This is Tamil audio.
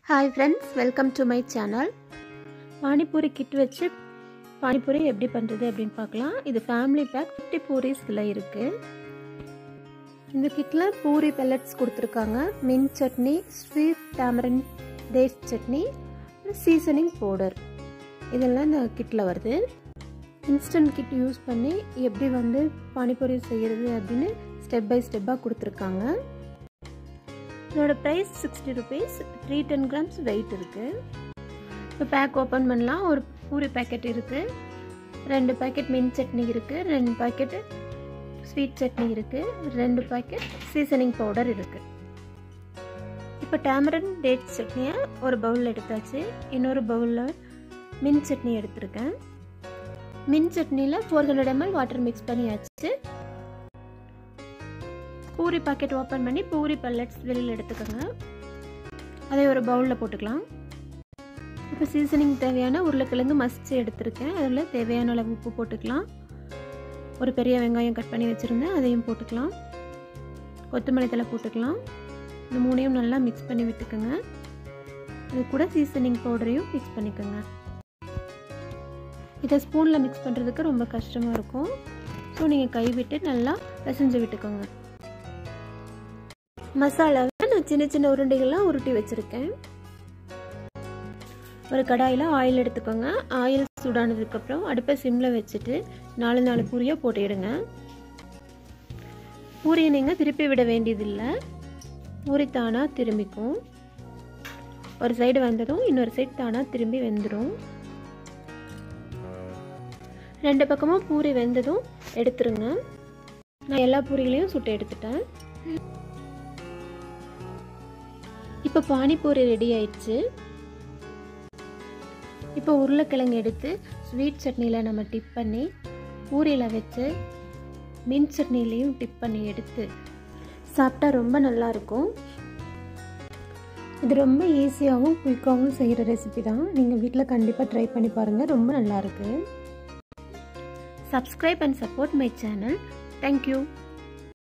hi friends welcome to my channel panipuri kit வச்சு பானிபூரி எப்படி பண்ணுறது அப்படின்னு பார்க்கலாம் இது ஃபேமிலி பேக் ஃபிஃப்டி பூரிஸ் இதில் இருக்குது இந்த கிட்டில் பூரி பெல்லட்ஸ் கொடுத்துருக்காங்க mint chutney sweet tamarind dates chutney seasoning powder இதெல்லாம் இந்த கிட்டில் வருது இன்ஸ்டன்ட் கிட் யூஸ் பண்ணி எப்படி வந்து பானிபூரி செய்கிறது அப்படின்னு ஸ்டெப் பை ஸ்டெப்பாக கொடுத்துருக்காங்க இதோட price sixty rupees three ten grams weight இருக்குது இப்போ பேக் ஓப்பன் பண்ணலாம் ஒரு பூரி பேக்கெட் இருக்குது ரெண்டு பேக்கெட் மின் சட்னி இருக்குது ரெண்டு பேக்கெட்டு ஸ்வீட் சட்னி இருக்குது ரெண்டு பேக்கெட் சீசனிங் பவுடர் இருக்குது இப்போ டேமரன் டேட் சட்னியை ஒரு பவுலில் எடுத்தாச்சு இன்னொரு பவுலில் மின் சட்னி எடுத்திருக்கேன் மின் சட்னியில் four hundred ml water mix பண்ணியாச்சு பூரி பாக்கெட் ஓப்பன் பண்ணி பூரி பல்லட்ஸ் வெளியில் எடுத்துக்கோங்க அதை ஒரு பவுலில் போட்டுக்கலாம் இப்போ சீசனிங் தேவையான உருளைக்கிழங்கு மசிச்சு எடுத்திருக்கேன் அதில் தேவையான அளவு உப்பு போட்டுக்கலாம் ஒரு பெரிய வெங்காயம் கட் பண்ணி வச்சுருந்தேன் அதையும் போட்டுக்கலாம் கொத்தமல்லி தலை போட்டுக்கலாம் இந்த மூணையும் நல்லா மிக்ஸ் பண்ணி விட்டுக்கோங்க இது கூட சீசனிங் பவுடரையும் மிக்ஸ் பண்ணிக்கோங்க இதை ஸ்பூனில் மிக்ஸ் பண்ணுறதுக்கு ரொம்ப கஷ்டமாக இருக்கும் ஸோ நீங்கள் கைவிட்டு நல்லா பிசைஞ்சு விட்டுக்கோங்க மசாலாவை நான் சின்ன சின்ன உருண்டைகள்லாம் உருட்டி வச்சுருக்கேன் ஒரு கடாயில் ஆயில் எடுத்துக்கோங்க ஆயில் சூடானதுக்கப்புறம் அடுப்பை சிம்மில் வச்சுட்டு நாலு நாலு பூரியாக போட்டுடுங்க பூரியை நீங்கள் திருப்பி விட வேண்டியதில்லை பூரி தானாக திரும்பிக்கும் ஒரு சைடு வந்ததும் இன்னொரு சைடு தானாக திரும்பி வெந்துடும் ரெண்டு பக்கமும் பூரி வெந்ததும் எடுத்துருங்க நான் எல்லா பூரிகளையும் சுட்டு எடுத்துட்டேன் இப்போ பானிபூரி ரெடி ஆயிடுச்சு இப்போ உருளைக்கிழங்கு எடுத்து ஸ்வீட் சட்னியில் நம்ம டிப் பண்ணி பூரியில் வச்சு மின் சட்னிலையும் டிப் பண்ணி எடுத்து சாப்பிட்டா ரொம்ப நல்லாயிருக்கும் இது ரொம்ப ஈஸியாகவும் குயிக்காகவும் செய்கிற ரெசிபி தான் நீங்கள் வீட்டில் கண்டிப்பாக ட்ரை பண்ணி பாருங்கள் ரொம்ப நல்லாயிருக்கு subscribe and support my channel thank you